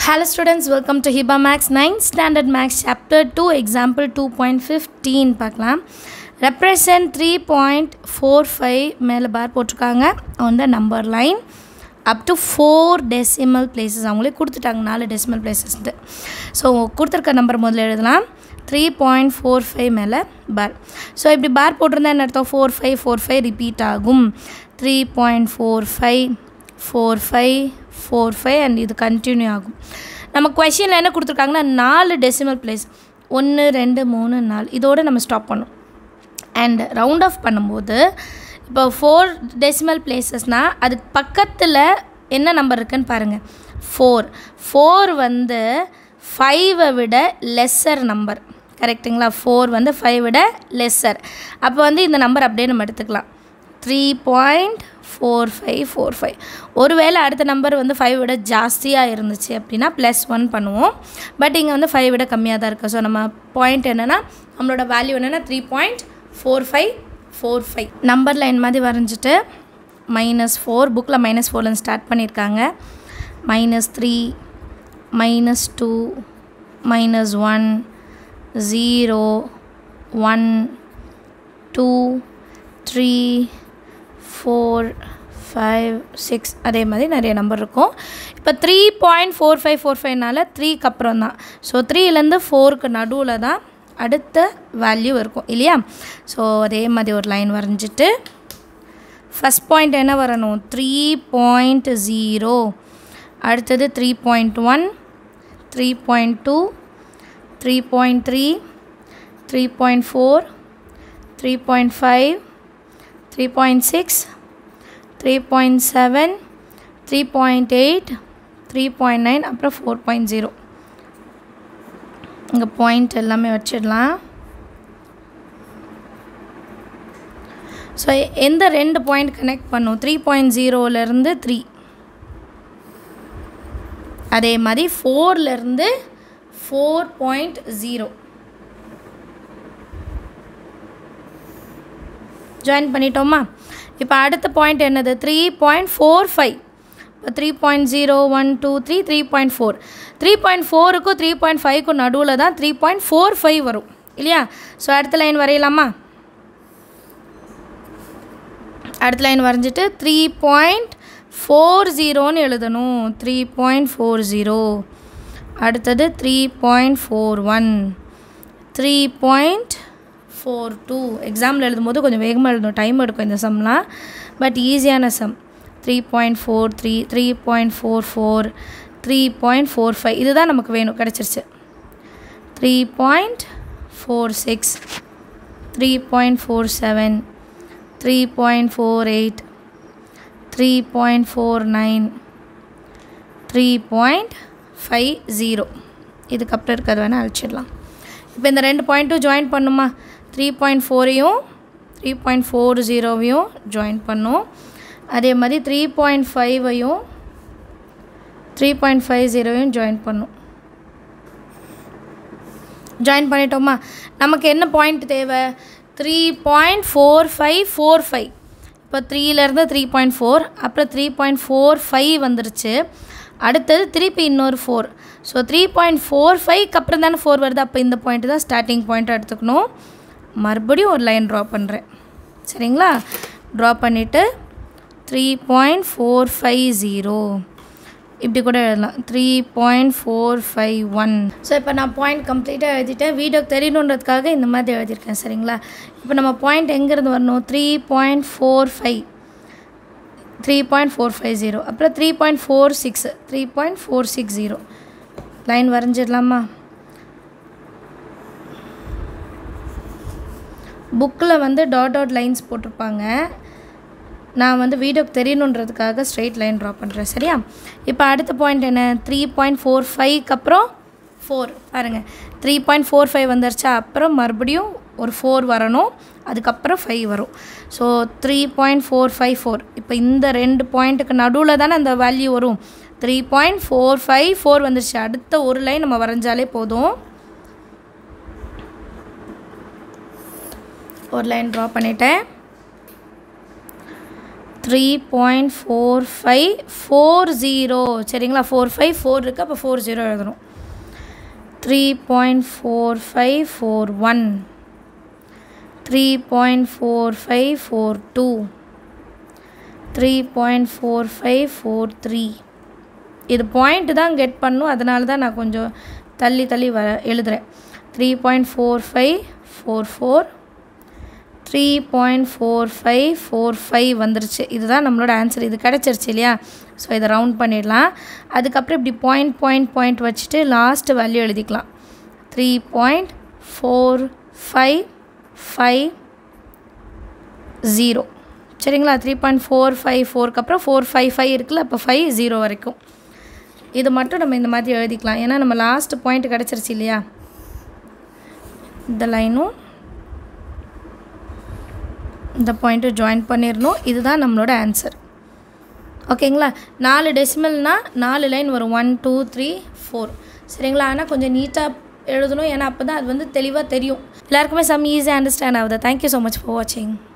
Hello students, welcome to Hiba Max 9 Standard Max Chapter 2 Example 2.15 பார்க்கலாம் represent 3.45 மேலே பார் போட்டிருக்காங்க on the number line up to 4 decimal places அவங்களே கொடுத்துட்டாங்க நாலு decimal பிளேசஸ்ட்டு ஸோ கொடுத்துருக்க நம்பர் முதல்ல எழுதலாம் த்ரீ பாயிண்ட் ஃபோர் ஃபைவ் மேலே பார் ஸோ இப்படி பார் போட்டிருந்தா என்ன அர்த்தம் four five four five repeat ஆகும் three point four five four five four five and இது கண்டினியூ ஆகும் நம்ம கொஷினில் என்ன கொடுத்துருக்காங்கன்னா நாலு டெசிமல் பிளேஸ் ஒன்று ரெண்டு மூணு நாலு இதோடு நம்ம ஸ்டாப் பண்ணோம் அண்ட் ரவுண்ட் ஆஃப் பண்ணும்போது இப்போ ஃபோர் டெசிமல் பிளேசஸ்னால் அதுக்கு பக்கத்தில் என்ன நம்பர் இருக்குன்னு பாருங்கள் ஃபோர் ஃபோர் வந்து ஃபைவை விட லெஸ்ஸர் நம்பர் கரெக்டுங்களா ஃபோர் வந்து ஃபைவ் விட லெஸ்ஸர் அப்போ வந்து இந்த நம்பர் அப்படியே நம்ம எடுத்துக்கலாம் three point four five four five ஒருவேளை அடுத்த நம்பர் வந்து ஃபைவ் விட ஜாஸ்தியாக இருந்துச்சு அப்படின்னா ப்ளஸ் ஒன் பண்ணுவோம் பட் இங்கே வந்து ஃபைவ் விட கம்மியாக தான் இருக்குது ஸோ நம்ம பாயிண்ட் என்னென்னா நம்மளோட வேல்யூ என்னென்னா three point four five four five number line மாதிரி வரைஞ்சிட்டு மைனஸ் ஃபோர் புக்கில் மைனஸ் ஃபோர்லேருந்து ஸ்டார்ட் பண்ணியிருக்காங்க minus three minus two minus one zero one two three four five six அதே மாதிரி நிறைய நம்பர் இருக்கும் இப்போ three point four five four ஃபைவ்னால த்ரீக்கு அப்புறம் தான் ஸோ த்ரீலேருந்து ஃபோருக்கு நடுவில் தான் அடுத்த வேல்யூ இருக்கும் இல்லையா ஸோ அதே மாதிரி ஒரு லைன் வரைஞ்சிட்டு ஃபஸ்ட் பாயிண்ட் என்ன வரணும் த்ரீ பாயிண்ட் ஜீரோ அடுத்தது three point one three point two three point three three point four three point five three point six three point seven three point eight three point nine அப்புறம் four point zero இங்கே point எல்லாமே வச்சிடலாம் so எந்த ரெண்டு point connect பண்ணும் three point ஜீரோலேருந்து three அதே மாதிரி ஃபோர்லேருந்து ஃபோர் பாயிண்ட் ஜீரோ ஜாயின் பண்ணிட்டோமா இப்போ அடுத்த பாயிண்ட் என்னது த்ரீ பாயிண்ட் ஃபோர் ஃபைவ் இப்போ three point zero one two three three point four three point ஃபோருக்கும் த்ரீ பாயிண்ட் ஃபைவ்க்கும் நடுவில் தான் த்ரீ பாயிண்ட் ஃபோர் ஃபைவ் வரும் இல்லையா ஸோ அடுத்த லைன் வரையலாமா அடுத்த லைன் வரைஞ்சிட்டு த்ரீ பாயிண்ட் ஃபோர் ஜீரோன்னு எழுதணும் த்ரீ பாயிண்ட் ஃபோர் ஜீரோ அடுத்தது three point four one three point four two எக்ஸாமில் எழுதும்போது கொஞ்சம் வேகமாக எழுதணும் டைம் எடுக்கும் இந்த சம்லாம் பட் ஈஸியான sum three point four three three point four four three point four five இதுதான் நமக்கு வேணும் கிடச்சிருச்சு three point four six three point four seven three point four eight three point four nine three point five zero இதுக்கப்புறம் இருக்கிறது வேணால் அழிச்சிடலாம் இப்போ இந்த ரெண்டு பாயிண்ட்டும் ஜாயின் பண்ணுமா த்ரீ பாயிண்ட் ஃபோரையும் த்ரீ பாயிண்ட் ஃபோர் ஜீரோவையும் ஜாயின் பண்ணும் அதே மாதிரி த்ரீ பாயிண்ட் ஃபைவையும் த்ரீ பாயிண்ட் ஃபைவ் ஜீரோவையும் ஜாயின் பண்ணும் ஜாயின் பண்ணிட்டோமா நமக்கு என்ன பாயிண்ட் தேவை three point four five four five இப்போ த்ரீலேருந்து த்ரீ பாயிண்ட் ஃபோர் அப்புறம் த்ரீ பாயிண்ட் ஃபோர் ஃபைவ் வந்துருச்சு அடுத்தது திருப்பி இன்னொரு four so three point four ஃபைவ்க்கு அப்புறம் தானே ஃபோர் வருது அப்போ இந்த பாயிண்ட் தான் ஸ்டார்டிங் பாயிண்ட் எடுத்துக்கணும் மறுபடியும் ஒரு லைன் ட்ரா பண்ணுறேன் சரிங்களா ட்ரா பண்ணிவிட்டு three point four five zero இப்படி கூட எழுதலாம் three point four five one so இப்போ நான் பாயிண்ட் கம்ப்ளீட்டாக எழுதிட்டேன் வீடியோக்கு தெரியணுன்றதுக்காக இந்த மாதிரி எழுதியிருக்கேன் சரிங்களா இப்போ நம்ம பாயிண்ட் எங்கேருந்து வரணும் three point four five three point four five zero அப்புறம் three point four six three point four six zero line வரைஞ்சிடலாமா புக்கில் வந்து டாட் டாட் லைன்ஸ் போட்டிருப்பாங்க நான் வந்து வீடியோக்கு தெரியணுன்றதுக்காக ஸ்ட்ரெயிட் லைன் ட்ரா பண்ணுறேன் சரியா இப்போ அடுத்த பாயிண்ட் என்ன த்ரீ பாயிண்ட் ஃபோர் ஃபைவ்க்கு அப்புறம் ஃபோர் பாருங்கள் த்ரீ பாயிண்ட் ஃபோர் ஃபைவ் வந்துருச்சா அப்புறம் மறுபடியும் ஒரு ஃபோர் வரணும் அதுக்கப்புறம் ஃபைவ் வரும் so three point four five four இப்போ இந்த ரெண்டு பாயிண்ட்டுக்கு நடுவில் தானே அந்த வேல்யூ வரும் three point four five four வந்துருச்சு அடுத்த ஒரு லைன் நம்ம வரைஞ்சாலே போதும் ஒரு லைன் ட்ரா பண்ணிட்டேன் three point four five four zero சரிங்களா ஃபோர் ஃபைவ் ஃபோர் இருக்குது அப்போ ஃபோர் ஜீரோ எழுதணும் three point four five four one three point four five four two three point four five four three இது point தான் get பண்ணும் அதனால தான் நான் கொஞ்சம் தள்ளி தள்ளி வர எழுதுகிறேன் three point four five four four three point four five four five வந்துருச்சு இதுதான் நம்மளோட ஆன்சர் இது கிடச்சிருச்சு இல்லையா ஸோ இதை ரவுண்ட் பண்ணிடலாம் அதுக்கப்புறம் இப்படி பாயிண்ட் பாயிண்ட் பாயிண்ட் வச்சுட்டு லாஸ்ட் வேல்யூ எழுதிக்கலாம் three point four five five zero சரிங்களா த்ரீ பாயிண்ட் ஃபோர் ஃபைவ் ஃபோருக்கு அப்புறம் ஃபோர் ஃபைவ் ஃபைவ் இருக்குல்ல அப்போ ஃபைவ் ஜீரோ வரைக்கும் இது மட்டும் நம்ம இந்த மாதிரி எழுதிக்கலாம் ஏன்னா நம்ம லாஸ்ட் பாயிண்ட் கிடச்சிருச்சு இல்லையா இந்த லைனும் இந்த பாயிண்ட்டு ஜாயின் பண்ணிடணும் இதுதான் நம்மளோட ஆன்சர் ஓகேங்களா நாலு டெசிமல்னால் நாலு லைன் வரும் ஒன் டூ த்ரீ ஃபோர் சரிங்களா ஆனால் கொஞ்சம் நீட்டாக எழுதணும் ஏன்னா அப்போ தான் அது வந்து தெளிவாக தெரியும் எல்லாருக்குமே சம் ஈஸியாக அண்டர்ஸ்டாண்ட் ஆகுது தேங்க்யூ ஸோ மச் ஃபார் வாட்சிங்